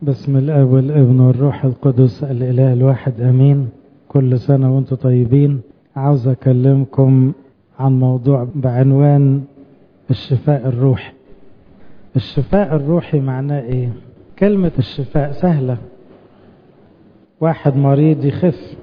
بسم الاب والابن والروح القدس الاله الواحد امين كل سنه وانتم طيبين عاوز اكلمكم عن موضوع بعنوان الشفاء الروحي الشفاء الروحي معناه ايه كلمه الشفاء سهله واحد مريض يخف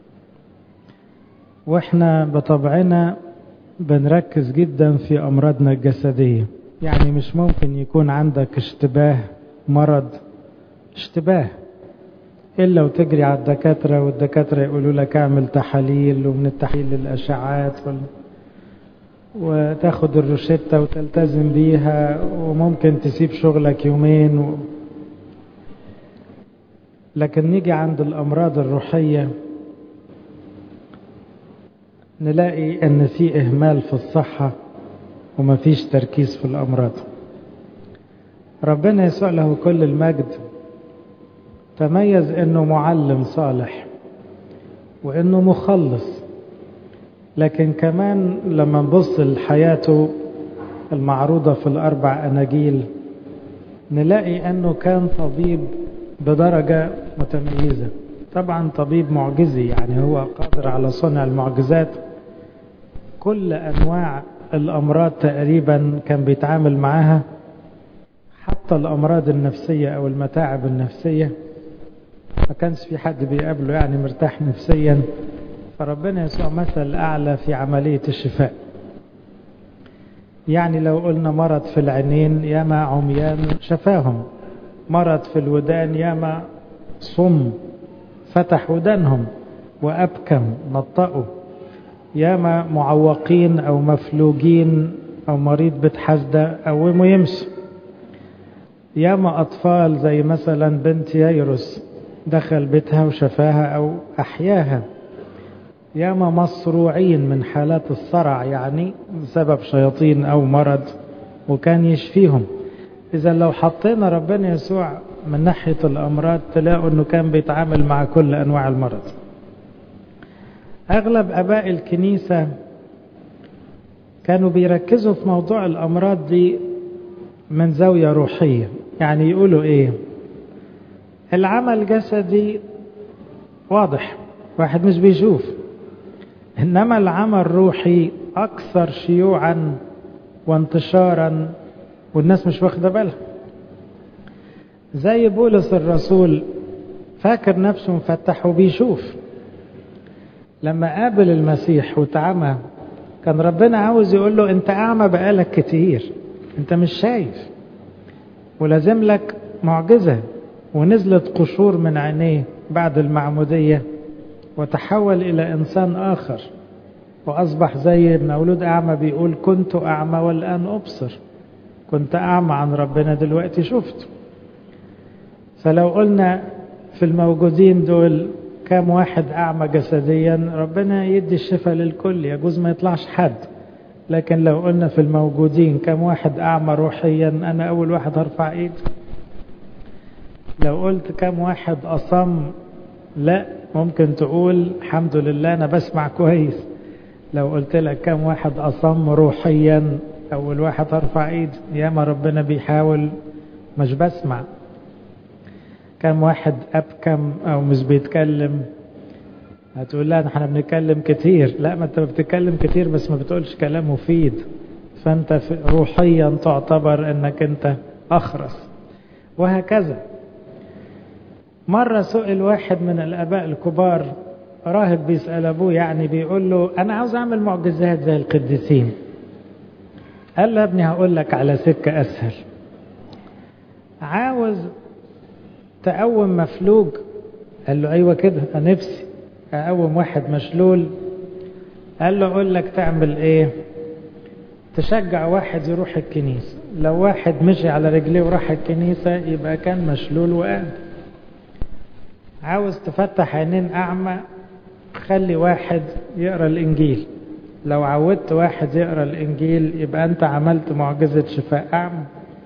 واحنا بطبعنا بنركز جدا في امراضنا الجسديه يعني مش ممكن يكون عندك اشتباه مرض اشتباه الا وتجري على الدكاتره والدكاتره يقولوا لك اعمل تحاليل ومن التحاليل للاشعاعات وال... وتاخد الروشته وتلتزم بيها وممكن تسيب شغلك يومين و... لكن نيجي عند الامراض الروحيه نلاقي ان في اهمال في الصحه ومفيش تركيز في الامراض ربنا يسوع له كل المجد تميز انه معلم صالح وانه مخلص لكن كمان لما نبص لحياته المعروضه في الاربع اناجيل نلاقي انه كان طبيب بدرجه متميزه طبعا طبيب معجزي يعني هو قادر على صنع المعجزات كل انواع الامراض تقريبا كان بيتعامل معاها حتى الامراض النفسيه او المتاعب النفسيه ما كانش في حد بيقابله يعني مرتاح نفسيا فربنا يسوع مثل اعلى في عمليه الشفاء يعني لو قلنا مرض في العينين ياما عميان شفاهم مرض في الودان ياما صم فتح ودانهم وابكم نطقوا ياما معوقين او مفلوجين او مريض بتحسده قوموا يمشي ياما اطفال زي مثلا بنت ييروس دخل بيتها وشفاها او احياها ياما مصروعين من حالات الصرع يعني بسبب شياطين او مرض وكان يشفيهم اذا لو حطينا ربنا يسوع من ناحيه الامراض تلاقوا انه كان بيتعامل مع كل انواع المرض اغلب اباء الكنيسه كانوا بيركزوا في موضوع الامراض دي من زاويه روحيه يعني يقولوا ايه العمل الجسدي واضح واحد مش بيشوف انما العمل الروحي اكثر شيوعا وانتشارا والناس مش واخده بالها زي بولس الرسول فاكر نفسه مفتح وبيشوف لما قابل المسيح واتعمى كان ربنا عاوز يقول له انت اعمى بقالك كتير انت مش شايف ولازم لك معجزه ونزلت قشور من عينيه بعد المعموديه وتحول الى انسان اخر واصبح زي مولود اعمى بيقول كنت اعمى والان ابصر كنت اعمى عن ربنا دلوقتي شفته فلو قلنا في الموجودين دول كام واحد أعمى جسديا ربنا يدي الشفاء للكل يجوز ما يطلعش حد لكن لو قلنا في الموجودين كام واحد أعمى روحيا أنا أول واحد هرفع إيدي لو قلت كام واحد أصم لا ممكن تقول الحمد لله أنا بسمع كويس لو قلت لك كام واحد أصم روحيا أول واحد هرفع إيدي ياما ربنا بيحاول مش بسمع كم واحد أبكم أو مش بيتكلم هتقول لا احنا بنتكلم كتير لا ما انت بتتكلم كتير بس ما بتقولش كلام مفيد فانت روحيا تعتبر انك انت اخرس وهكذا مرة سئل واحد من الاباء الكبار راهب بيسأل ابوه يعني بيقول له انا عاوز اعمل معجزات زي القديسين قال له يا ابني هقول لك على سكة اسهل عاوز تقوم مفلوج قال له ايوه كده انا نفسي اقوم واحد مشلول قال له اقول لك تعمل ايه تشجع واحد يروح الكنيسة لو واحد مشي على رجليه وراح الكنيسة يبقى كان مشلول وقام عاوز تفتح عينين أعمى خلي واحد يقرأ الإنجيل لو عودت واحد يقرأ الإنجيل يبقى أنت عملت معجزة شفاء أعمى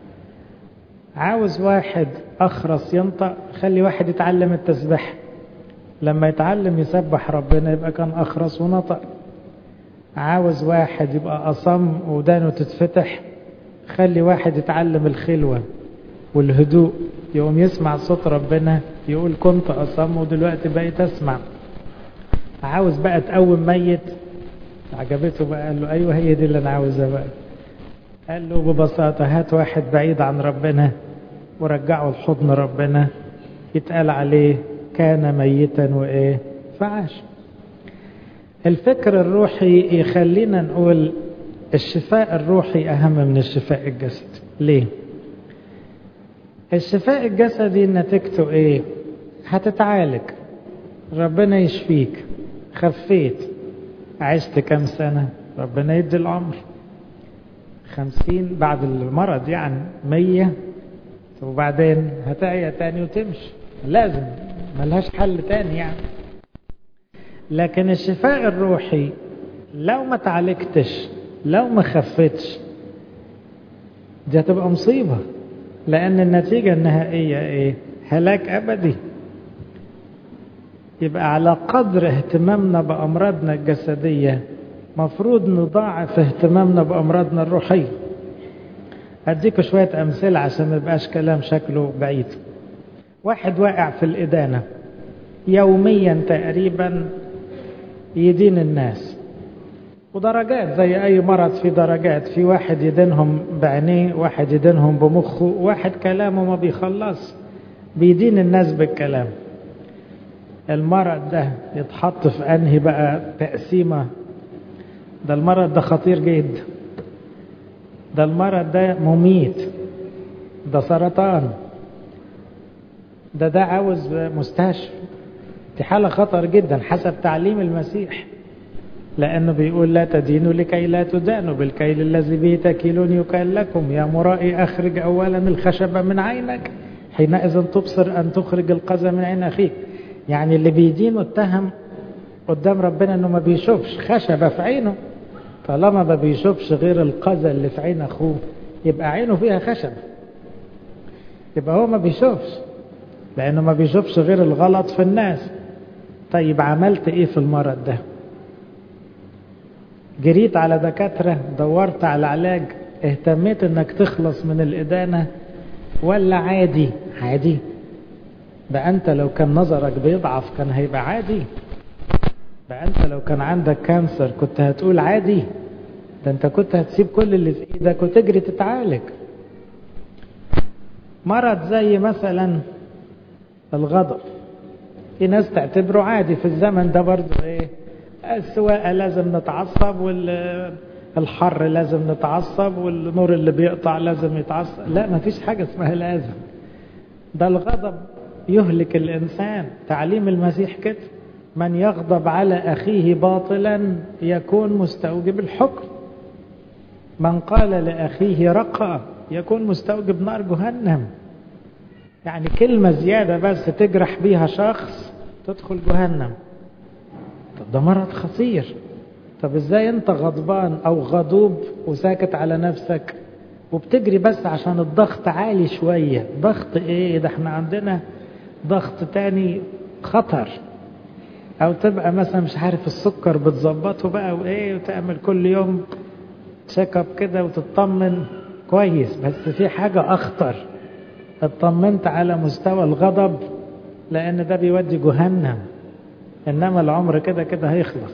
عاوز واحد أخرس ينطق خلي واحد يتعلم التسبيح لما يتعلم يسبح ربنا يبقى كان أخرس ونطق عاوز واحد يبقى أصم ودانه تتفتح خلي واحد يتعلم الخلوة والهدوء يقوم يسمع صوت ربنا يقول كنت أصم ودلوقتي بقيت أسمع عاوز بقى تقوم ميت عجبته بقى قال له أيوه هي دي اللي أنا عاوزها بقى قال له ببساطة هات واحد بعيد عن ربنا ورجعه لحضن ربنا يتقال عليه كان ميتا وإيه فعاش الفكر الروحي يخلينا نقول الشفاء الروحي أهم من الشفاء الجسدي ليه؟ الشفاء الجسدي نتيجته ايه هتتعالج ربنا يشفيك خفيت عشت كم سنة ربنا يدي العمر خمسين بعد المرض يعني مية وبعدين هتعيا تاني وتمشي لازم ملهاش حل تاني يعني لكن الشفاء الروحي لو ما تعالجتش لو ما خفتش دي هتبقى مصيبه لأن النتيجة النهائية إيه؟ هلاك أبدي يبقى على قدر اهتمامنا بأمراضنا الجسدية مفروض نضاعف اهتمامنا بأمراضنا الروحية أديك شوية أمثلة عشان ما يبقاش كلام شكله بعيد واحد واقع في الإدانة يوميا تقريبا يدين الناس ودرجات زي أي مرض في درجات في واحد يدينهم بعينيه واحد يدينهم بمخه واحد كلامه ما بيخلص بيدين الناس بالكلام المرض ده يتحط في أنهي بقى تقسيمة ده المرض ده خطير جدا ده المرض ده مميت ده سرطان ده ده عاوز مستشفى دي حالة خطر جدا حسب تعليم المسيح لأنه بيقول لا تدينوا لكي لا تدانوا بالكيل الذي به تكيلون يكال لكم يا مرائي أخرج أولا الخشب من عينك حينئذ تبصر أن تخرج القذى من عين أخيك يعني اللي بيدين اتهم قدام ربنا أنه ما بيشوفش خشبة في عينه طالما ما بيشوفش غير القذى اللي في عين أخوه يبقى عينه فيها خشب يبقى هو ما بيشوفش لأنه ما بيشوفش غير الغلط في الناس طيب عملت ايه في المرض ده جريت على دكاترة دورت على علاج اهتميت انك تخلص من الادانة ولا عادي عادي ده انت لو كان نظرك بيضعف كان هيبقى عادي ده انت لو كان عندك كانسر كنت هتقول عادي ده انت كنت هتسيب كل اللي في ايدك وتجري تتعالج مرض زي مثلا الغضب في ناس تعتبره عادي في الزمن ده برضه ايه السواقة لازم نتعصب والحر لازم نتعصب والنور اللي بيقطع لازم يتعصب لا ما فيش حاجة اسمها لازم ده الغضب يهلك الإنسان تعليم المسيح كده من يغضب على أخيه باطلا يكون مستوجب الحكم من قال لأخيه رقى يكون مستوجب نار جهنم يعني كلمة زيادة بس تجرح بيها شخص تدخل جهنم طب ده مرض خطير طب ازاي انت غضبان او غضوب وساكت على نفسك وبتجري بس عشان الضغط عالي شوية ضغط ايه ده احنا عندنا ضغط تاني خطر او تبقى مثلا مش عارف السكر بتظبطه بقى وايه وتعمل كل يوم تشيك اب كده وتطمن كويس بس في حاجة اخطر اطمنت على مستوى الغضب لان ده بيودي جهنم انما العمر كده كده هيخلص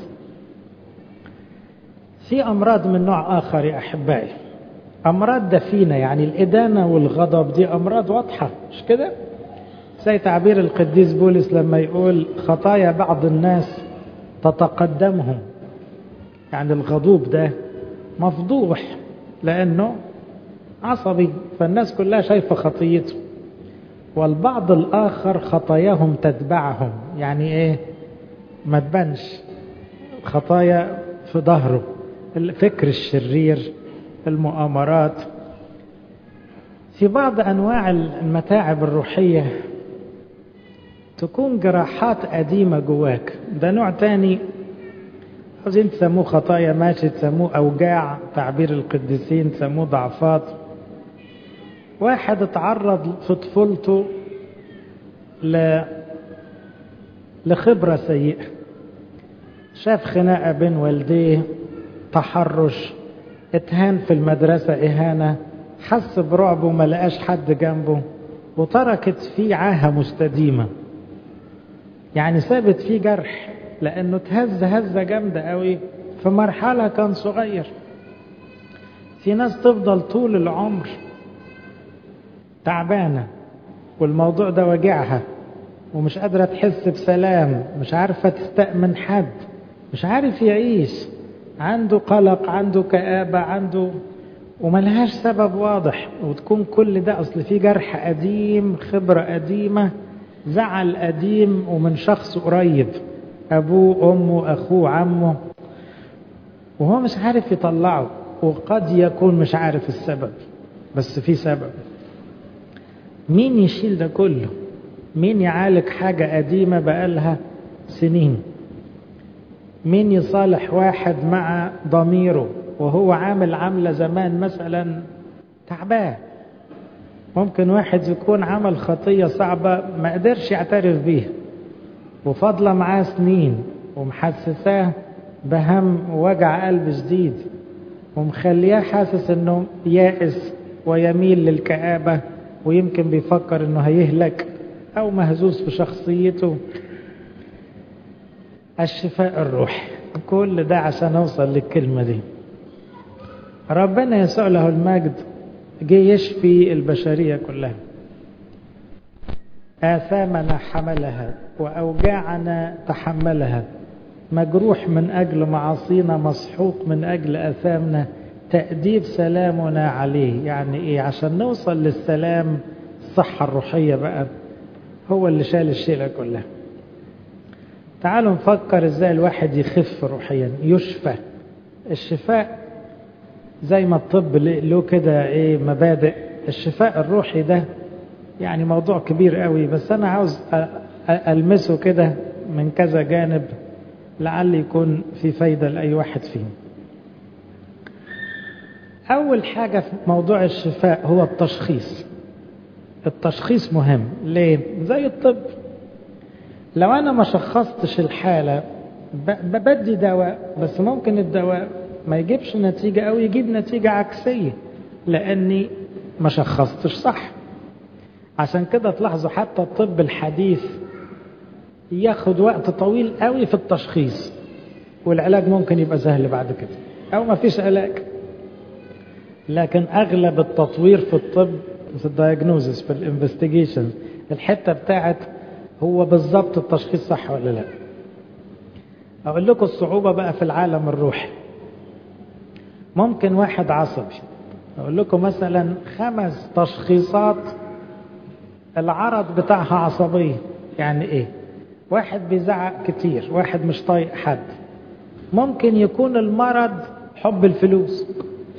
في امراض من نوع اخر يا احبائي امراض دفينه يعني الادانه والغضب دي امراض واضحه مش كده زي تعبير القديس بولس لما يقول خطايا بعض الناس تتقدمهم يعني الغضوب ده مفضوح لانه عصبي فالناس كلها شايفه خطيته والبعض الاخر خطاياهم تتبعهم يعني ايه ما تبانش خطايا في ظهره الفكر الشرير المؤامرات في بعض انواع المتاعب الروحيه تكون جراحات قديمه جواك ده نوع تاني عاوزين تسموه خطايا ماشي تسموه اوجاع تعبير القديسين تسموه ضعفات واحد اتعرض في طفولته ل لخبرة سيئة شاف خناقة بين والديه تحرش اتهان في المدرسة إهانة حس برعب وما لقاش حد جنبه وتركت فيه عاهة مستديمة يعني سابت فيه جرح لأنه تهز هزة جامدة قوي في مرحلة كان صغير في ناس تفضل طول العمر تعبانة والموضوع ده وجعها ومش قادرة تحس بسلام مش عارفة تستأمن حد مش عارف يعيش عنده قلق عنده كآبة عنده وملهاش سبب واضح وتكون كل ده أصل في جرح قديم خبرة قديمة زعل قديم ومن شخص قريب أبوه أمه أخوه عمه وهو مش عارف يطلعه وقد يكون مش عارف السبب بس في سبب مين يشيل ده كله مين يعالج حاجة قديمة بقالها سنين مين يصالح واحد مع ضميره وهو عامل عاملة زمان مثلا تعبان ممكن واحد يكون عمل خطية صعبة ما قدرش يعترف بيها وفضل معاه سنين ومحسساه بهم ووجع قلب شديد ومخلياه حاسس انه يائس ويميل للكآبة ويمكن بيفكر انه هيهلك او مهزوز في شخصيته الشفاء الروحي كل ده عشان اوصل للكلمة دي ربنا يسوع له المجد جه يشفي البشرية كلها آثامنا حملها وأوجاعنا تحملها مجروح من أجل معاصينا مسحوق من أجل أثامنا تأديب سلامنا عليه يعني إيه عشان نوصل للسلام الصحة الروحية بقى هو اللي شال الشيلة كلها تعالوا نفكر ازاي الواحد يخف روحيا يشفى الشفاء زي ما الطب له كده ايه مبادئ الشفاء الروحي ده يعني موضوع كبير قوي بس انا عاوز المسه كده من كذا جانب لعل يكون في فايدة لأي واحد فيهم أول حاجة في موضوع الشفاء هو التشخيص التشخيص مهم ليه؟ زي الطب لو أنا ما شخصتش الحالة بدي دواء بس ممكن الدواء ما يجيبش نتيجة أو يجيب نتيجة عكسية لأني ما شخصتش صح عشان كده تلاحظوا حتى الطب الحديث ياخد وقت طويل قوي في التشخيص والعلاج ممكن يبقى سهل بعد كده او ما فيش علاج لكن اغلب التطوير في الطب في الدايجنوزس في الانفستيجيشن الحته بتاعت هو بالظبط التشخيص صح ولا لا اقول لكم الصعوبه بقى في العالم الروحي ممكن واحد عصبي اقول لكم مثلا خمس تشخيصات العرض بتاعها عصبيه يعني ايه واحد بيزعق كتير واحد مش طايق حد ممكن يكون المرض حب الفلوس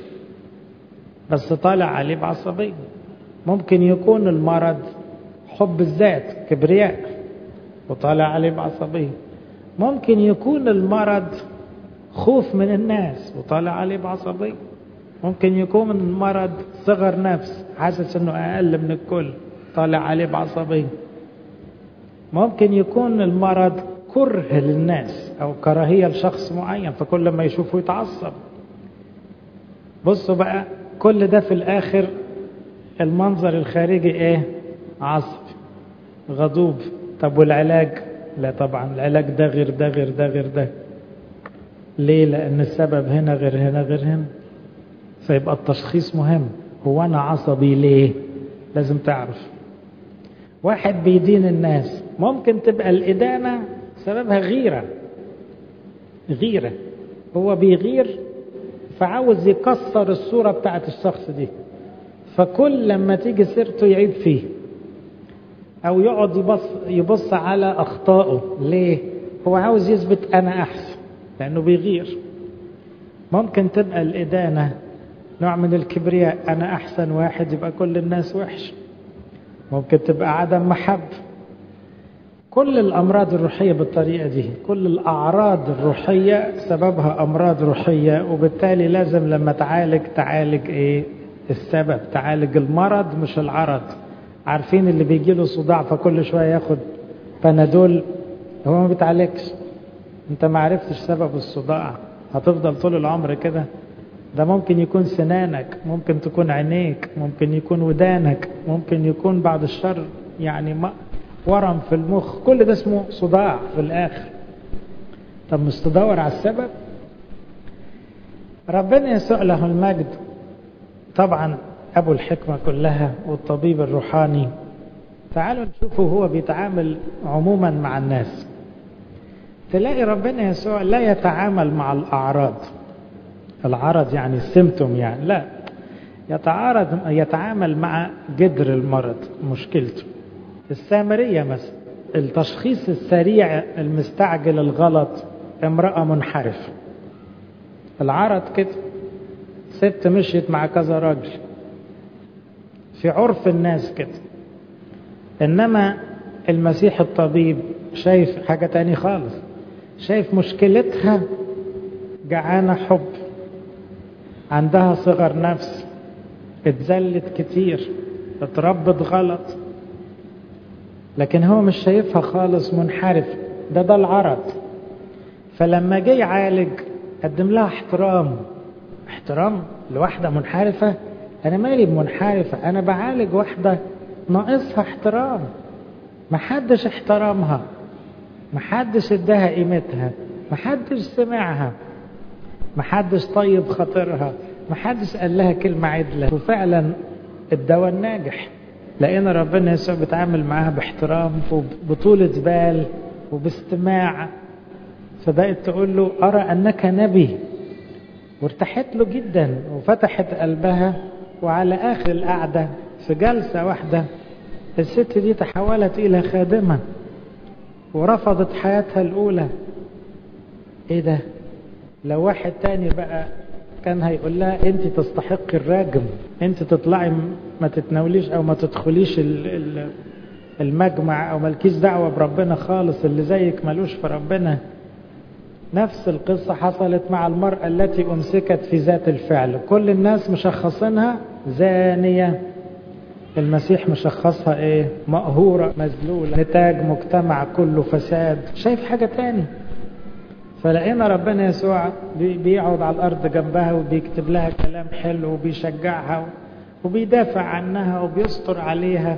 بس طالع عليه بعصبية ممكن يكون المرض حب الذات كبرياء وطالع عليه بعصبية ممكن يكون المرض خوف من الناس وطالع عليه بعصبية ممكن يكون المرض صغر نفس حاسس انه اقل من الكل طالع عليه بعصبيه ممكن يكون المرض كره للناس او كراهيه لشخص معين فكل ما يشوفه يتعصب بصوا بقى كل ده في الاخر المنظر الخارجي ايه عصب غضوب طب والعلاج لا طبعا العلاج ده غير ده غير ده غير ده ليه لان السبب هنا غير هنا غير هنا فيبقى التشخيص مهم هو انا عصبي ليه لازم تعرف واحد بيدين الناس ممكن تبقى الإدانة سببها غيرة غيرة هو بيغير فعاوز يكسر الصورة بتاعت الشخص دي فكل لما تيجي سيرته يعيب فيه أو يقعد يبص, يبص على أخطائه ليه؟ هو عاوز يثبت أنا أحسن لأنه بيغير ممكن تبقى الإدانة نوع من الكبرياء أنا أحسن واحد يبقى كل الناس وحش ممكن تبقى عدم محبة كل الأمراض الروحية بالطريقة دي كل الأعراض الروحية سببها أمراض روحية وبالتالي لازم لما تعالج تعالج إيه السبب تعالج المرض مش العرض عارفين اللي بيجي له صداع فكل شوية ياخد بنادول هو ما بيتعالجش انت ما عرفتش سبب الصداع هتفضل طول العمر كده ده ممكن يكون سنانك ممكن تكون عينيك ممكن يكون ودانك ممكن يكون بعد الشر يعني ورم في المخ كل ده اسمه صداع في الآخر طب مش تدور على السبب ربنا يسوع له المجد طبعا أبو الحكمة كلها والطبيب الروحاني تعالوا نشوفه هو بيتعامل عموما مع الناس تلاقي ربنا يسوع لا يتعامل مع الأعراض العرض يعني السيمتوم يعني لا يتعارض يتعامل مع جذر المرض مشكلته السامرية مثلا التشخيص السريع المستعجل الغلط امرأة منحرفة العرض كده ست مشيت مع كذا راجل في عرف الناس كده انما المسيح الطبيب شايف حاجة تاني خالص شايف مشكلتها جعانة حب عندها صغر نفس اتذلت كتير اتربت غلط لكن هو مش شايفها خالص منحرف ده ده العرض فلما جه يعالج قدم لها احترام احترام لواحدة منحرفة أنا مالي بمنحرفة أنا بعالج واحدة ناقصها احترام محدش احترمها محدش اداها قيمتها محدش سمعها محدش طيب خاطرها محدش قال لها كلمة عدلة وفعلا الدواء الناجح لقينا ربنا يسوع بيتعامل معاها باحترام وبطولة بال وباستماع فبقت تقول له أرى أنك نبي وارتحت له جدا وفتحت قلبها وعلى آخر القعدة في جلسة واحدة الست دي تحولت إلى خادمة ورفضت حياتها الأولى إيه ده لو واحد تاني بقى كان هيقول لها انت تستحق الراجم انت تطلعي ما تتناوليش او ما تدخليش المجمع او مالكيش دعوة بربنا خالص اللي زيك ملوش في ربنا نفس القصة حصلت مع المرأة التي أمسكت في ذات الفعل كل الناس مشخصينها زانية المسيح مشخصها ايه مقهورة مذلولة نتاج مجتمع كله فساد شايف حاجة تاني فلقينا ربنا يسوع بيقعد على الأرض جنبها وبيكتب لها كلام حلو وبيشجعها وبيدافع عنها وبيستر عليها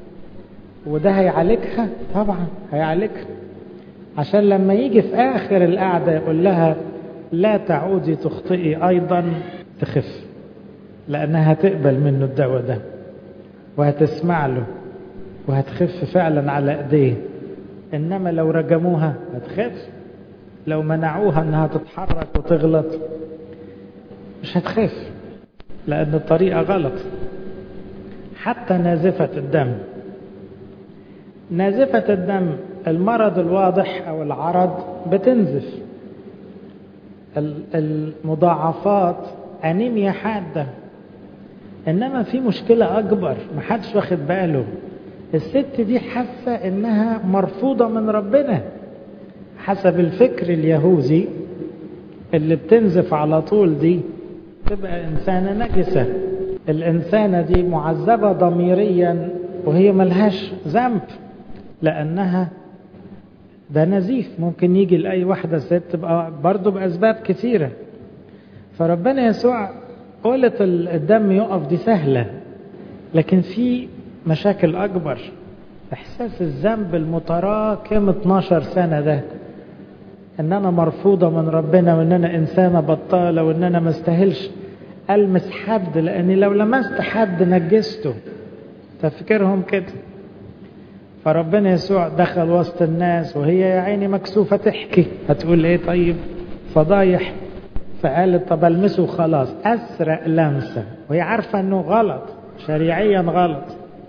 وده هيعالجها طبعا هيعالجها عشان لما يجي في آخر القعدة يقول لها لا تعودي تخطئي أيضا تخف لأنها هتقبل منه الدواء ده وهتسمع له وهتخف فعلا على ايديه انما لو رجموها هتخف لو منعوها انها تتحرك وتغلط مش هتخف لان الطريقه غلط حتى نازفه الدم نازفه الدم المرض الواضح او العرض بتنزف المضاعفات انيميا حاده انما في مشكله اكبر محدش واخد باله الست دي حاسه انها مرفوضه من ربنا حسب الفكر اليهودي اللي بتنزف على طول دي تبقى انسانه نجسه الانسانه دي معذبه ضميريا وهي ملهاش ذنب لانها ده نزيف ممكن يجي لاي واحده ست بقى برضه باسباب كثيره فربنا يسوع قولة الدم يقف دي سهلة لكن في مشاكل أكبر إحساس الذنب المتراكم 12 سنة ده إن أنا مرفوضة من ربنا وإن أنا إنسانة بطالة وإن أنا ما استاهلش ألمس حد لأني لو لمست حد نجسته تفكيرهم كده فربنا يسوع دخل وسط الناس وهي يا عيني مكسوفة تحكي هتقول إيه طيب فضايح فقالت طب المسه خلاص اسرق لمسه وهي عارفه انه غلط شريعيا غلط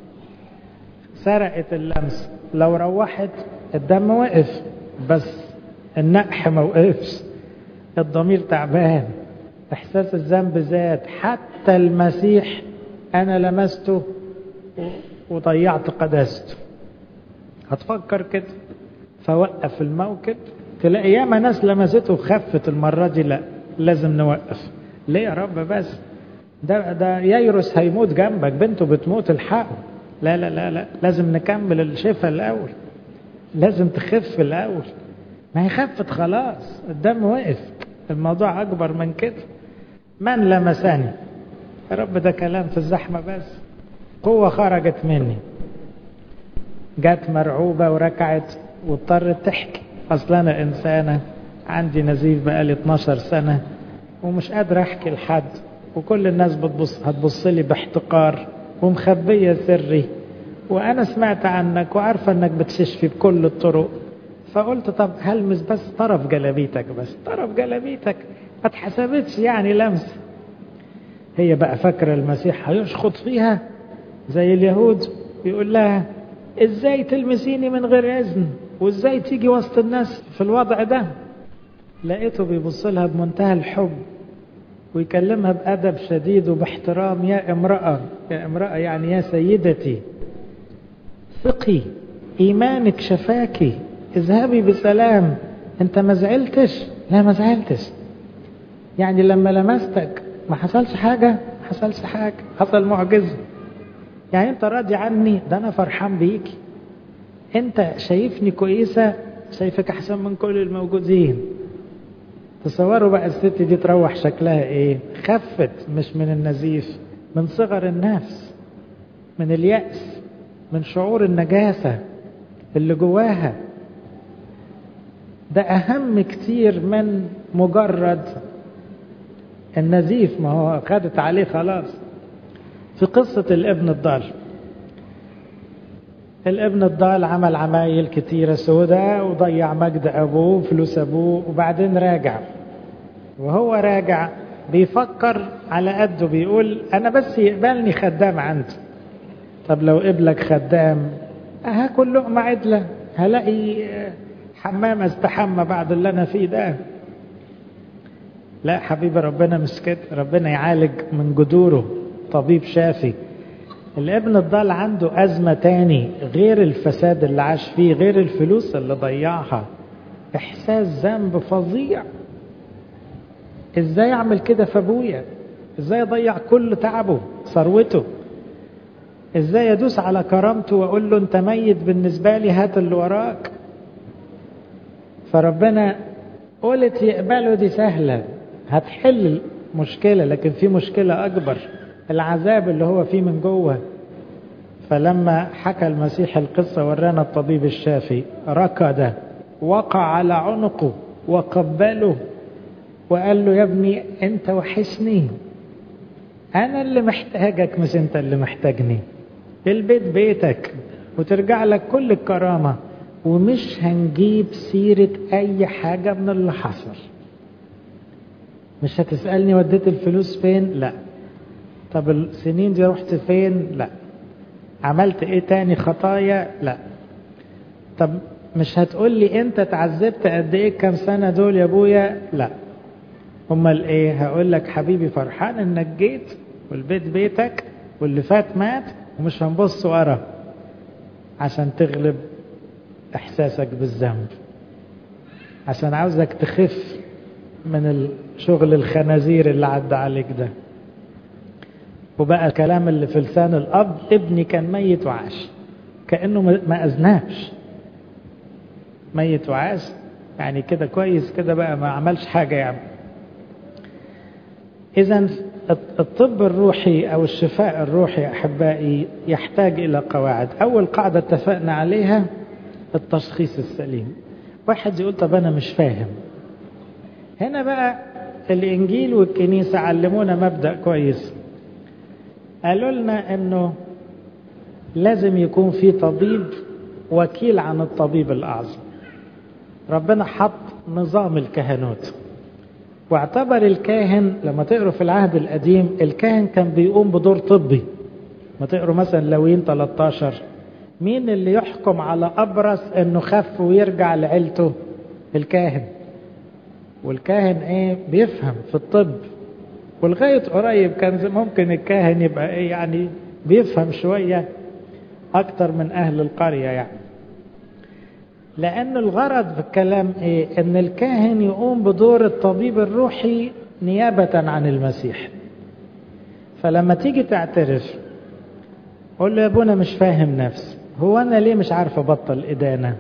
سرقت اللمسه لو روحت الدم وقف بس النقح ما وقفش الضمير تعبان احساس الذنب زاد حتى المسيح انا لمسته وضيعت قداسته هتفكر كده فوقف الموكب تلاقي ياما ناس لمسته وخفت المره دي لا لازم نوقف ليه يا رب بس ده ده ييروس هيموت جنبك بنته بتموت الحقه لا لا لا لا لازم نكمل الشفاء الاول لازم تخف الاول ما هي خفت خلاص الدم وقف الموضوع اكبر من كده من لمسني يا رب ده كلام في الزحمة بس قوة خرجت مني جت مرعوبة وركعت واضطرت تحكي أصل أنا إنسانة عندي نزيف بقالي 12 سنة ومش قادر أحكي لحد وكل الناس بتبص هتبص لي باحتقار ومخبية سري وأنا سمعت عنك وعارفة إنك بتشفي بكل الطرق فقلت طب هلمس بس طرف جلابيتك بس طرف جلابيتك ما اتحسبتش يعني لمس هي بقى فاكرة المسيح هيشخط فيها زي اليهود يقول لها ازاي تلمسيني من غير اذن وازاي تيجي وسط الناس في الوضع ده لقيته بيبص لها بمنتهى الحب ويكلمها بأدب شديد وباحترام يا امرأة يا امرأة يعني يا سيدتي ثقي إيمانك شفاكي اذهبي بسلام انت ما زعلتش لا ما زعلتش يعني لما لمستك ما حصلش حاجة ما حصلش حاجة حصل معجزة يعني انت راضي عني ده انا فرحان بيكي انت شايفني كويسة شايفك احسن من كل الموجودين تصوروا بقى الست دي تروح شكلها ايه خفت مش من النزيف من صغر النفس من اليأس من شعور النجاسة اللي جواها ده أهم كتير من مجرد النزيف ما هو خدت عليه خلاص في قصة الابن الضال الابن الضال عمل عمايل كتيرة سوداء وضيع مجد أبوه فلوس أبوه وبعدين راجع وهو راجع بيفكر على قده بيقول أنا بس يقبلني خدام عنده طب لو قبلك خدام هاكل لقمة عدلة هلاقي حمام استحمى بعد اللي أنا فيه ده لا حبيبي ربنا مش كده ربنا يعالج من جذوره طبيب شافي الابن الضال عنده أزمة تاني غير الفساد اللي عاش فيه غير الفلوس اللي ضيعها إحساس ذنب فظيع إزاي أعمل كده في أبويا إزاي أضيع كل تعبه ثروته إزاي أدوس على كرامته وأقول له أنت ميت بالنسبة لي هات اللي وراك فربنا قلت يقبله دي سهلة هتحل مشكلة لكن في مشكلة أكبر العذاب اللي هو فيه من جوه فلما حكى المسيح القصة ورانا الطبيب الشافي ركض وقع على عنقه وقبله وقال له يا ابني انت وحشني انا اللي محتاجك مش انت اللي محتاجني البيت بيتك وترجع لك كل الكرامة ومش هنجيب سيرة اي حاجة من اللي حصل مش هتسألني وديت الفلوس فين لا طب السنين دي رحت فين لا عملت ايه تاني خطايا لا طب مش هتقول لي انت اتعذبت قد ايه كام سنة دول يا ابويا لا امال ايه هقول لك حبيبي فرحان انك جيت والبيت بيتك واللي فات مات ومش هنبص ورا عشان تغلب احساسك بالذنب عشان عاوزك تخف من الشغل الخنازير اللي عدى عليك ده وبقى الكلام اللي في لسان الأب ابني كان ميت وعاش كأنه ما أذنبش ميت وعاش يعني كده كويس كده بقى ما عملش حاجة يعني إذا الطب الروحي أو الشفاء الروحي أحبائي يحتاج إلى قواعد أول قاعدة اتفقنا عليها التشخيص السليم واحد يقول طب أنا مش فاهم هنا بقى الإنجيل والكنيسة علمونا مبدأ كويس قالوا لنا انه لازم يكون في طبيب وكيل عن الطبيب الاعظم ربنا حط نظام الكهنوت واعتبر الكاهن لما تقروا في العهد القديم الكاهن كان بيقوم بدور طبي ما تقروا مثلا لوين 13 مين اللي يحكم على ابرص انه خف ويرجع لعيلته الكاهن والكاهن ايه بيفهم في الطب ولغاية قريب كان ممكن الكاهن يبقى ايه يعني بيفهم شوية أكتر من أهل القرية يعني لأن الغرض في الكلام إيه؟ إن الكاهن يقوم بدور الطبيب الروحي نيابة عن المسيح فلما تيجي تعترف قول له يا ابونا مش فاهم نفسي هو أنا ليه مش عارف أبطل إدانة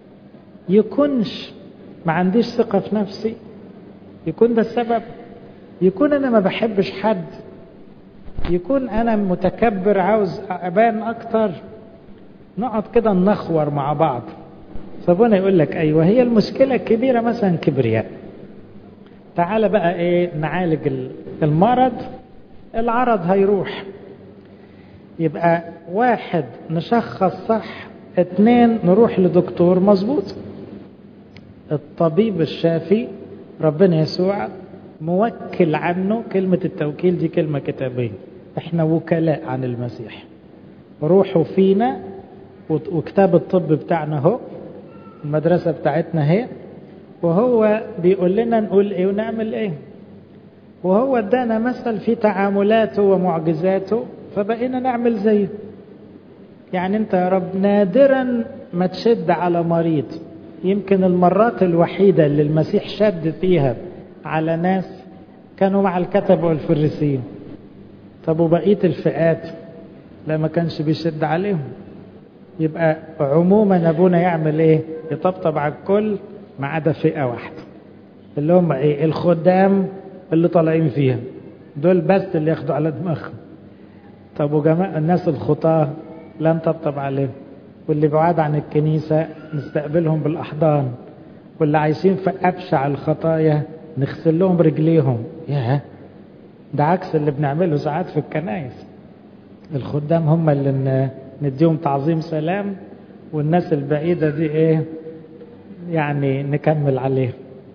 يكونش ما عنديش ثقة في نفسي يكون ده السبب يكون انا ما بحبش حد يكون انا متكبر عاوز ابان اكتر نقعد كده نخور مع بعض فابونا يقول لك ايوه هي المشكله الكبيره مثلا كبرياء تعال بقى ايه نعالج المرض العرض هيروح يبقى واحد نشخص صح اتنين نروح لدكتور مظبوط الطبيب الشافي ربنا يسوع موكل عنه كلمة التوكيل دي كلمة كتابية احنا وكلاء عن المسيح روحوا فينا وكتاب الطب بتاعنا اهو المدرسة بتاعتنا هي وهو بيقول لنا نقول ايه ونعمل ايه وهو ادانا مثل في تعاملاته ومعجزاته فبقينا نعمل زيه يعني انت يا رب نادرا ما تشد على مريض يمكن المرات الوحيدة اللي المسيح شد فيها على ناس كانوا مع الكتب والفريسيين طب وبقية الفئات لا ما كانش بيشد عليهم يبقى عموما ابونا يعمل ايه يطبطب على الكل ما عدا فئة واحدة اللي هم ايه الخدام اللي طالعين فيها دول بس اللي ياخدوا على دماغهم طب وجماعة الناس الخطاة لا نطبطب عليهم واللي بعاد عن الكنيسة نستقبلهم بالأحضان واللي عايشين في أبشع الخطايا نغسل لهم رجليهم ياه ده عكس اللي بنعمله ساعات في الكنايس الخدام هم اللي نديهم تعظيم سلام والناس البعيدة دي ايه يعني نكمل عليهم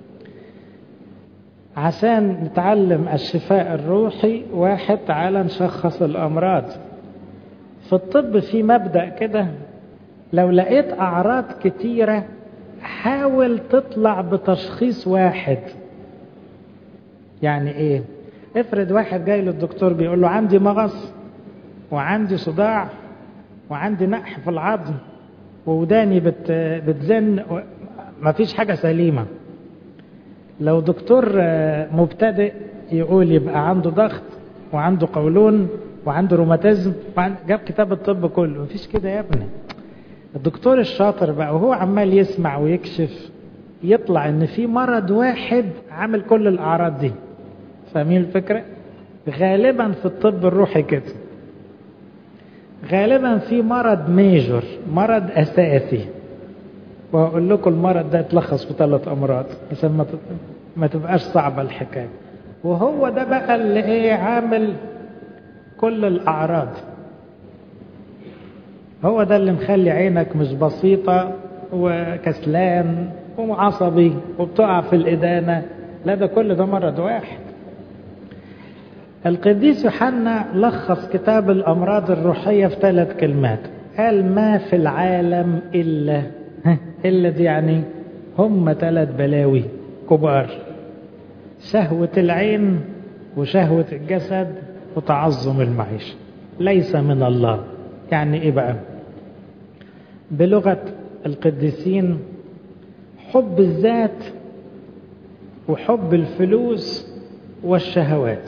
عشان نتعلم الشفاء الروحي واحد تعالى نشخص الأمراض في الطب في مبدأ كده لو لقيت أعراض كتيرة حاول تطلع بتشخيص واحد يعني ايه افرض واحد جاي للدكتور بيقول له عندي مغص وعندي صداع وعندي نقح في العظم ووداني بت بتزن مفيش حاجة سليمة لو دكتور مبتدئ يقول يبقى عنده ضغط وعنده قولون وعنده روماتيزم جاب كتاب الطب كله مفيش كده يا ابني الدكتور الشاطر بقى وهو عمال يسمع ويكشف يطلع ان في مرض واحد عامل كل الاعراض دي فاهمين الفكره غالبا في الطب الروحي كده غالبا في مرض ميجور مرض اساسي وهقول لكم المرض ده يتلخص في ثلاث امراض عشان ما تبقاش صعبه الحكايه وهو ده بقى اللي ايه عامل كل الاعراض هو ده اللي مخلي عينك مش بسيطة وكسلان وعصبي وبتقع في الإدانة لا ده كل ده مرض واحد القديس يوحنا لخص كتاب الأمراض الروحية في ثلاث كلمات قال ما في العالم إلا إلا دي يعني هم ثلاث بلاوي كبار شهوة العين وشهوة الجسد وتعظم المعيشة ليس من الله يعني ايه بقى بلغة القديسين حب الذات وحب الفلوس والشهوات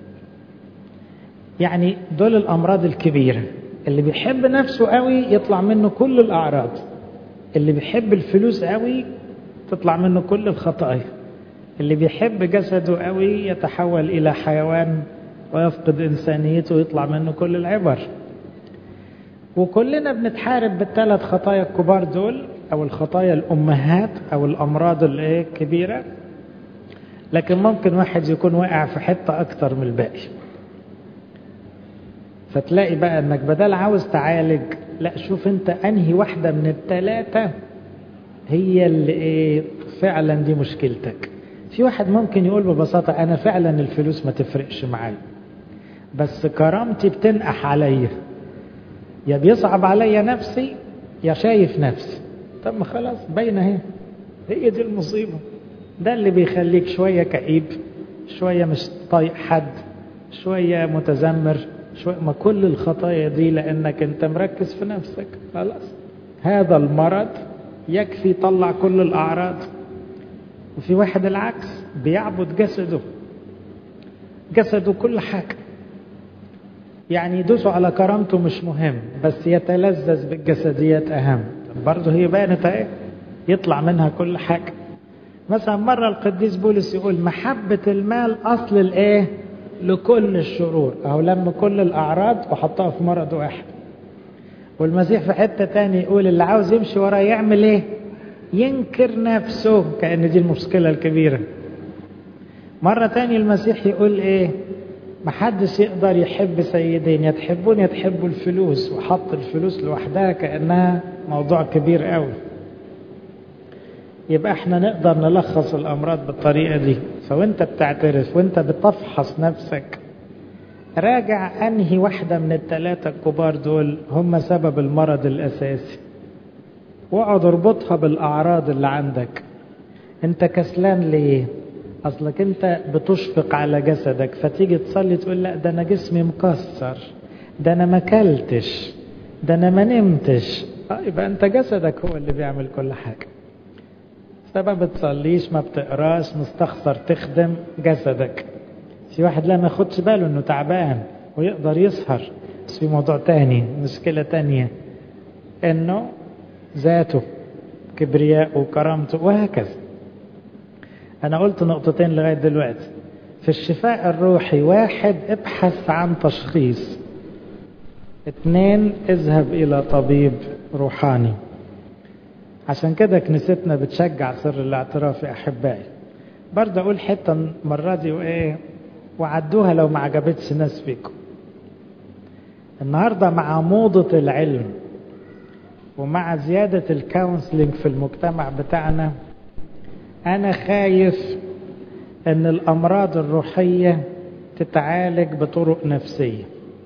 يعني دول الأمراض الكبيرة اللي بيحب نفسه قوي يطلع منه كل الأعراض اللي بيحب الفلوس قوي تطلع منه كل الخطايا اللي بيحب جسده قوي يتحول إلى حيوان ويفقد إنسانيته ويطلع منه كل العبر وكلنا بنتحارب بالثلاث خطايا الكبار دول او الخطايا الامهات او الامراض الايه الكبيره لكن ممكن واحد يكون واقع في حته اكتر من الباقي فتلاقي بقى انك بدل عاوز تعالج لا شوف انت انهي واحده من الثلاثه هي اللي ايه فعلا دي مشكلتك في واحد ممكن يقول ببساطه انا فعلا الفلوس ما تفرقش معايا بس كرامتي بتنقح عليا يا بيصعب عليا نفسي يا شايف نفسي طب ما خلاص باينه اهي هي دي المصيبه ده اللي بيخليك شويه كئيب شويه مش طايق حد شويه متذمر شويه ما كل الخطايا دي لانك انت مركز في نفسك خلاص هذا المرض يكفي يطلع كل الاعراض وفي واحد العكس بيعبد جسده جسده كل حاجه يعني يدوسوا على كرامته مش مهم بس يتلذذ بالجسديات اهم برضه هي بانت اهي يطلع منها كل حاجه مثلا مرة القديس بولس يقول محبة المال أصل الإيه؟ لكل الشرور أو لم كل الأعراض وحطها في مرض واحد والمسيح في حتة تاني يقول اللي عاوز يمشي وراه يعمل إيه؟ ينكر نفسه كأن دي المشكلة الكبيرة مرة تاني المسيح يقول إيه؟ محدش يقدر يحب سيدين يا تحبون يا تحبوا الفلوس وحط الفلوس لوحدها كأنها موضوع كبير قوي يبقى احنا نقدر نلخص الامراض بالطريقه دي فوانت بتعترف وانت بتفحص نفسك راجع انهي واحده من الثلاثه الكبار دول هم سبب المرض الاساسي واقعد اربطها بالاعراض اللي عندك انت كسلان ليه اصلك انت بتشفق على جسدك فتيجي تصلي تقول لا ده انا جسمي مكسر ده انا ما اكلتش ده انا ما نمتش اه يبقى انت جسدك هو اللي بيعمل كل حاجه ما بتصليش ما بتقراش مستخسر تخدم جسدك في واحد لا ما ياخدش باله انه تعبان ويقدر يسهر بس في موضوع تاني مشكلة تانية انه ذاته كبرياء وكرامته وهكذا انا قلت نقطتين لغاية دلوقتي في الشفاء الروحي واحد ابحث عن تشخيص اثنين اذهب الى طبيب روحاني عشان كده كنيستنا بتشجع سر الاعتراف يا احبائي برضه اقول حته المره دي وايه وعدوها لو ما عجبتش ناس فيكم النهارده مع موضه العلم ومع زياده الكونسلنج في المجتمع بتاعنا انا خايف ان الامراض الروحيه تتعالج بطرق نفسيه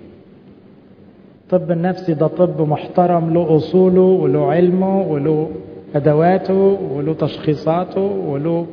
الطب النفسي ده طب محترم له اصوله وله علمه وله ادواته وله تشخيصاته وله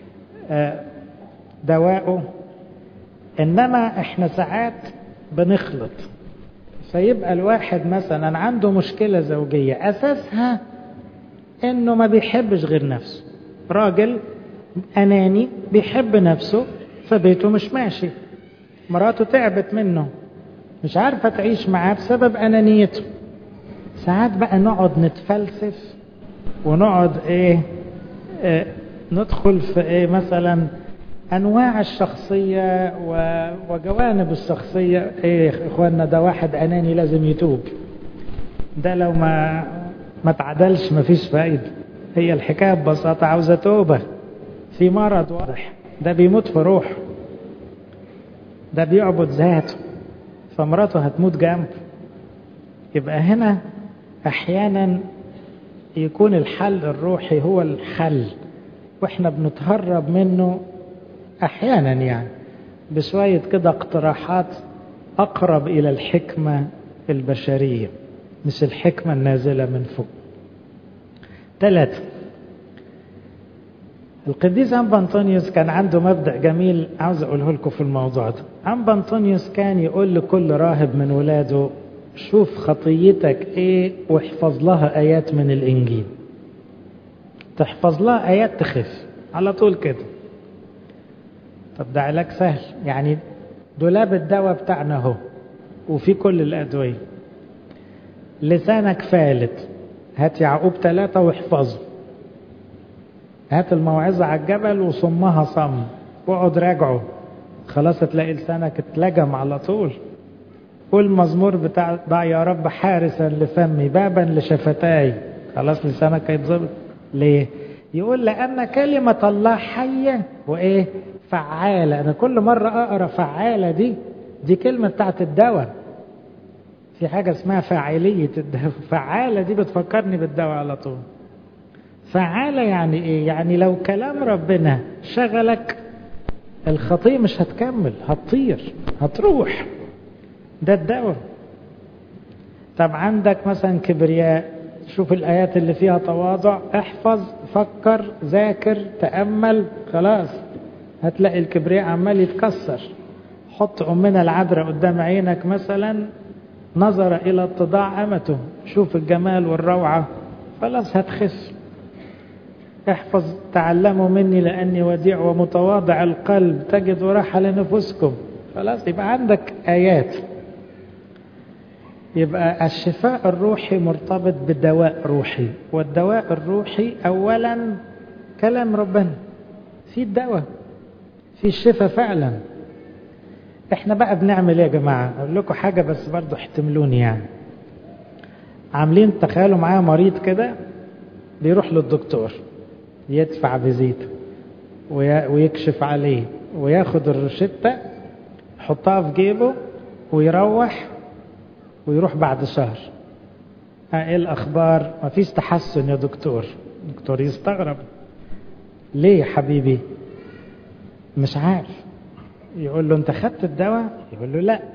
دواءه انما احنا ساعات بنخلط فيبقى الواحد مثلا عنده مشكلة زوجية اساسها انه ما بيحبش غير نفسه راجل اناني بيحب نفسه فبيته مش ماشي مراته تعبت منه مش عارفة تعيش معاه بسبب أنانيته ساعات بقى نقعد نتفلسف ونقعد ايه, إيه ندخل في ايه مثلا انواع الشخصية وجوانب الشخصية ايه اخواننا ده واحد اناني لازم يتوب ده لو ما ما تعدلش مفيش فايدة هي الحكاية ببساطة عاوزة توبة في مرض واضح ده بيموت في روحه ده بيعبد ذاته فمراته هتموت جنبه يبقى هنا احيانا يكون الحل الروحي هو الحل واحنا بنتهرب منه احيانا يعني بشوية كده اقتراحات اقرب الى الحكمة البشرية مش الحكمة النازلة من فوق ثلاثة القديس أنبا أنطونيوس كان عنده مبدأ جميل عاوز أقوله لكم في الموضوع ده أنبا أنطونيوس كان يقول لكل راهب من ولاده شوف خطيتك إيه واحفظ لها آيات من الإنجيل تحفظ لها آيات تخف على طول كده طب ده علاج سهل يعني دولاب الدواء بتاعنا اهو وفي كل الأدوية لسانك فالت هات يعقوب ثلاثة واحفظه هات الموعظة على الجبل وصمها صم واقعد راجعه خلاص هتلاقي لسانك اتلجم على طول قول مزمور بتاع ضع يا رب حارسا لفمي بابا لشفتاي خلاص لسانك هيتظبط ليه يقول لأن كلمة الله حية وإيه فعالة أنا كل مرة أقرأ فعالة دي دي كلمة بتاعت الدواء في حاجة اسمها فاعلية الدواء فعالة دي بتفكرني بالدواء على طول فعالة يعني ايه يعني لو كلام ربنا شغلك الخطية مش هتكمل هتطير هتروح ده الدواء طب عندك مثلا كبرياء شوف الآيات اللي فيها تواضع احفظ فكر ذاكر تأمل خلاص هتلاقي الكبرياء عمال يتكسر حط أمنا العذراء قدام عينك مثلا نظر إلى اتضاع أمته شوف الجمال والروعة خلاص هتخس احفظ تعلموا مني لأني وديع ومتواضع القلب تجد راحة لنفسكم خلاص يبقى عندك آيات يبقى الشفاء الروحي مرتبط بدواء روحي والدواء الروحي أولا كلام ربنا في الدواء في الشفاء فعلا احنا بقى بنعمل ايه يا جماعة اقول لكم حاجة بس برضو احتملوني يعني عاملين تخيلوا معايا مريض كده بيروح للدكتور يدفع فيزيت ويكشف عليه وياخد الروشتة يحطها في جيبه ويروح ويروح بعد شهر ايه الاخبار مفيش تحسن يا دكتور دكتور يستغرب ليه يا حبيبي مش عارف يقول له انت خدت الدواء يقول له لا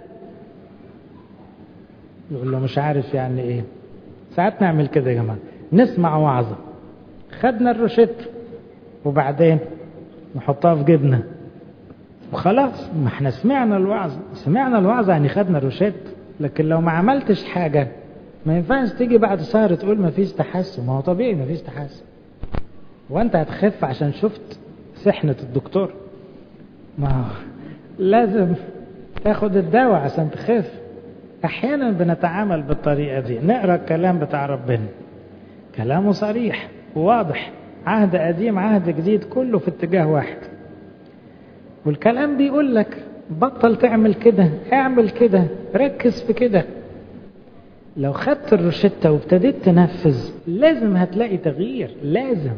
يقول له مش عارف يعني ايه ساعات نعمل كده يا جماعه نسمع وعظه خدنا الروشته وبعدين نحطها في جيبنا وخلاص ما احنا سمعنا الوعظ سمعنا الوعظ يعني خدنا روشته لكن لو ما عملتش حاجه ما ينفعش تيجي بعد شهر تقول ما فيش تحسن ما هو طبيعي ما فيش تحسن وانت هتخف عشان شفت سحنة الدكتور ما هو لازم تاخد الدواء عشان تخف احيانا بنتعامل بالطريقة دي نقرا الكلام بتاع ربنا كلامه صريح وواضح عهد قديم عهد جديد كله في اتجاه واحد والكلام بيقول لك بطل تعمل كده اعمل كده ركز في كده لو خدت الروشتة وابتديت تنفذ لازم هتلاقي تغيير لازم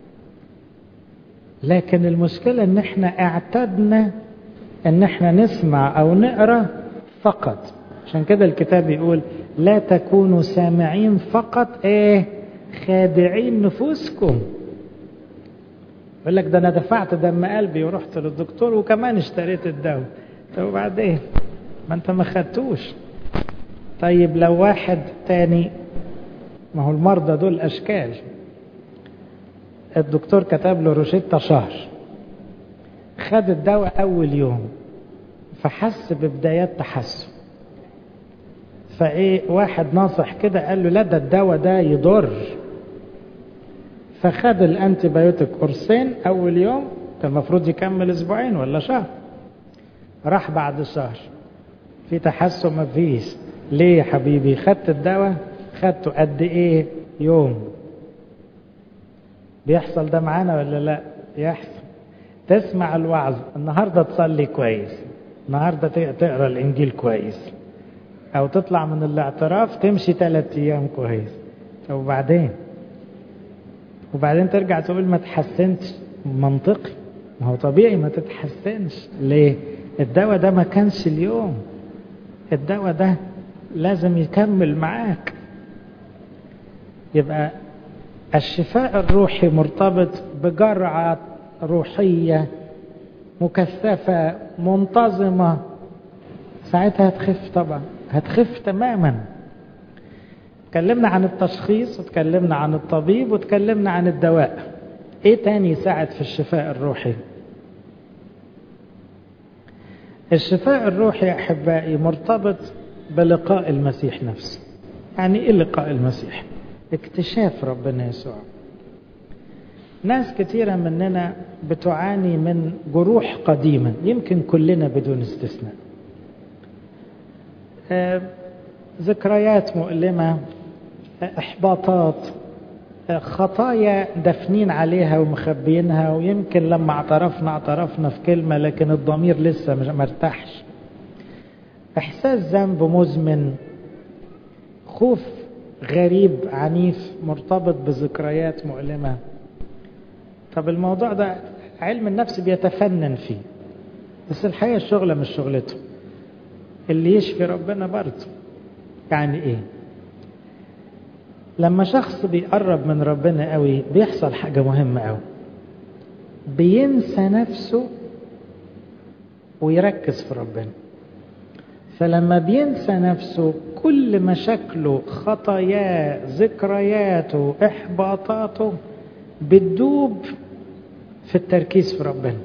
لكن المشكلة ان احنا اعتدنا ان احنا نسمع او نقرا فقط عشان كده الكتاب يقول لا تكونوا سامعين فقط ايه خادعين نفوسكم يقول لك ده انا دفعت دم قلبي ورحت للدكتور وكمان اشتريت الدواء طب وبعدين ما انت ما خدتوش طيب لو واحد تاني ما هو المرضى دول اشكال الدكتور كتب له روشتة شهر خد الدواء اول يوم فحس ببدايات تحسن فايه واحد ناصح كده قال له لا ده الدواء ده يضر فخد الانتي بايوتيك قرصين اول يوم كان المفروض يكمل اسبوعين ولا شهر راح بعد شهر في تحسن ما فيش ليه يا حبيبي خدت الدواء خدته قد ايه يوم بيحصل ده معانا ولا لا يحصل تسمع الوعظ النهارده تصلي كويس النهارده تقرا الانجيل كويس او تطلع من الاعتراف تمشي ثلاث ايام كويس طب وبعدين وبعدين ترجع تقول ما تحسنتش منطقي ما هو طبيعي ما تتحسنش ليه الدواء ده ما كانش اليوم الدواء ده لازم يكمل معاك يبقى الشفاء الروحي مرتبط بجرعة روحية مكثفة منتظمة ساعتها هتخف طبعا هتخف تماما اتكلمنا عن التشخيص وتكلمنا عن الطبيب وتكلمنا عن الدواء ايه تاني يساعد في الشفاء الروحي الشفاء الروحي يا احبائي مرتبط بلقاء المسيح نفسه يعني ايه لقاء المسيح اكتشاف ربنا يسوع ناس كثيرة مننا بتعاني من جروح قديمة يمكن كلنا بدون استثناء آه ذكريات مؤلمة احباطات آه خطايا دفنين عليها ومخبينها ويمكن لما اعترفنا اعترفنا في كلمة لكن الضمير لسه مش مرتاحش احساس ذنب مزمن خوف غريب عنيف مرتبط بذكريات مؤلمة طب الموضوع ده علم النفس بيتفنن فيه بس الحقيقة الشغلة مش شغلته اللي يشفي ربنا برضه يعني ايه لما شخص بيقرب من ربنا قوي بيحصل حاجة مهمة قوي بينسى نفسه ويركز في ربنا فلما بينسى نفسه كل مشاكله خطاياه ذكرياته احباطاته بتدوب في التركيز في ربنا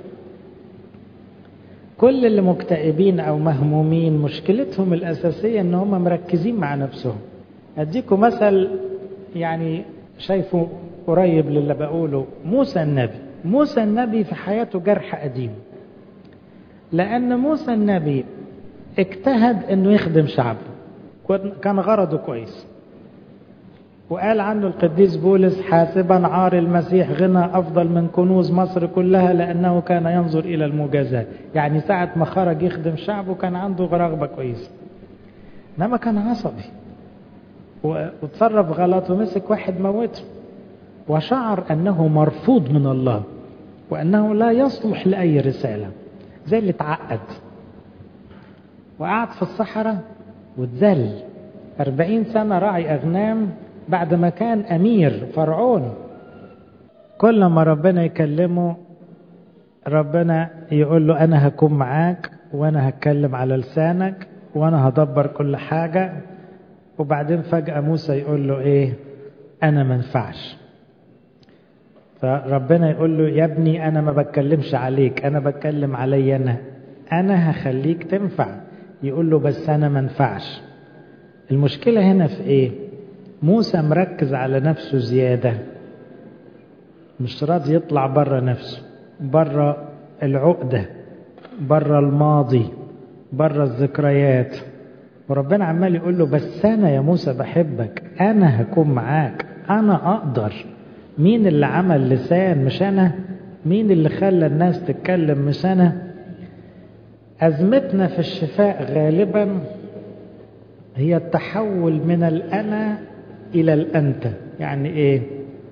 كل اللي مكتئبين او مهمومين مشكلتهم الاساسيه ان هم مركزين مع نفسهم اديكم مثل يعني شايفه قريب للي بقوله موسى النبي موسى النبي في حياته جرح قديم لان موسى النبي اجتهد انه يخدم شعبه كان غرضه كويس وقال عنه القديس بولس حاسبا عار المسيح غنى أفضل من كنوز مصر كلها لأنه كان ينظر إلى المجازات يعني ساعة ما خرج يخدم شعبه كان عنده رغبة كويسة إنما كان عصبي وتصرف غلط ومسك واحد موته وشعر أنه مرفوض من الله وأنه لا يصلح لأي رسالة زي اللي اتعقد وقعد في الصحراء واتذل أربعين سنة راعي أغنام بعد ما كان أمير فرعون كل ما ربنا يكلمه ربنا يقول له أنا هكون معاك وأنا هتكلم على لسانك وأنا هدبر كل حاجة وبعدين فجأة موسى يقول له إيه أنا منفعش فربنا يقول له يا ابني أنا ما بتكلمش عليك أنا بتكلم علي أنا أنا هخليك تنفع يقول له بس أنا منفعش المشكلة هنا في إيه موسى مركز على نفسه زيادة مش راضي يطلع بره نفسه بره العقدة بره الماضي بره الذكريات وربنا عمال يقول له بس أنا يا موسى بحبك أنا هكون معاك أنا أقدر مين اللي عمل لسان مش أنا مين اللي خلى الناس تتكلم مش أنا أزمتنا في الشفاء غالبا هي التحول من الأنا إلى الأنت يعني إيه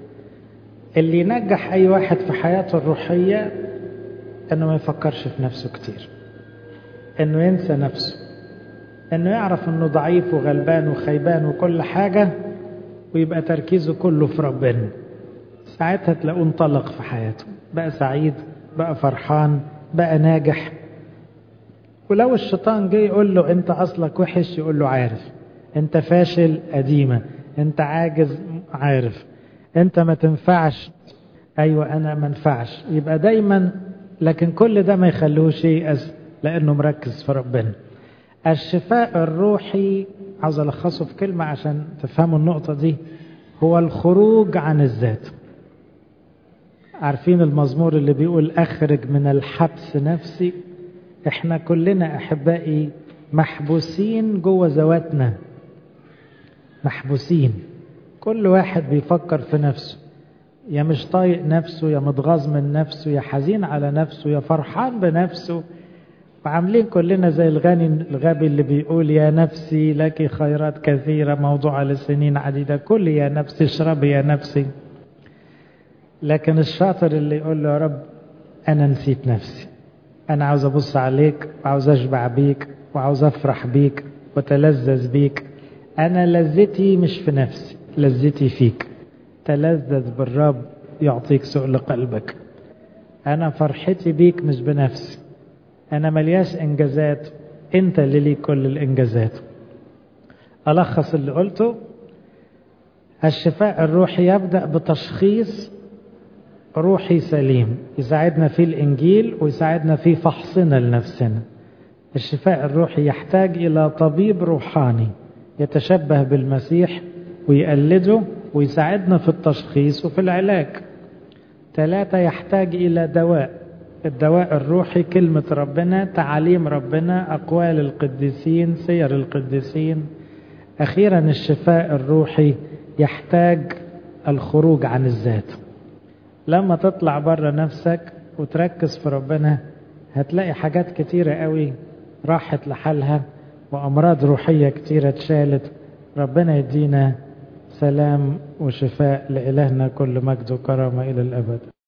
اللي ينجح أي واحد في حياته الروحية أنه ما يفكرش في نفسه كتير أنه ينسى نفسه أنه يعرف أنه ضعيف وغلبان وخيبان وكل حاجة ويبقى تركيزه كله في ربنا ساعتها تلاقوه انطلق في حياته بقى سعيد بقى فرحان بقى ناجح ولو الشيطان جه يقول له انت اصلك وحش يقول له عارف انت فاشل قديمه انت عاجز عارف انت ما تنفعش ايوه انا ما انفعش يبقى دايما لكن كل ده ما يخلوش ييأس لانه مركز في ربنا الشفاء الروحي عاوز الخصه في كلمه عشان تفهموا النقطه دي هو الخروج عن الذات عارفين المزمور اللي بيقول اخرج من الحبس نفسي احنا كلنا احبائي محبوسين جوه ذواتنا محبوسين كل واحد بيفكر في نفسه يا مش طايق نفسه يا متغاظ من نفسه يا حزين على نفسه يا فرحان بنفسه وعاملين كلنا زي الغني الغبي اللي بيقول يا نفسي لك خيرات كثيرة موضوعة لسنين عديدة كل يا نفسي اشربي يا نفسي لكن الشاطر اللي يقول له يا رب أنا نسيت نفسي أنا عاوز أبص عليك وعاوز أشبع بيك وعاوز أفرح بيك وتلذذ بيك أنا لذتي مش في نفسي لذتي فيك تلذذ بالرب يعطيك سؤل قلبك أنا فرحتي بيك مش بنفسي أنا ملياش إنجازات أنت اللي ليك كل الإنجازات ألخص اللي قلته الشفاء الروحي يبدأ بتشخيص روحي سليم يساعدنا في الإنجيل ويساعدنا في فحصنا لنفسنا الشفاء الروحي يحتاج إلى طبيب روحاني يتشبه بالمسيح ويقلده ويساعدنا في التشخيص وفي العلاج ثلاثة يحتاج إلى دواء الدواء الروحي كلمة ربنا تعاليم ربنا أقوال القديسين سير القديسين أخيرا الشفاء الروحي يحتاج الخروج عن الذات لما تطلع بره نفسك وتركز في ربنا هتلاقي حاجات كتيرة قوي راحت لحالها وأمراض روحية كتيرة اتشالت ربنا يدينا سلام وشفاء لإلهنا كل مجد وكرامة إلى الأبد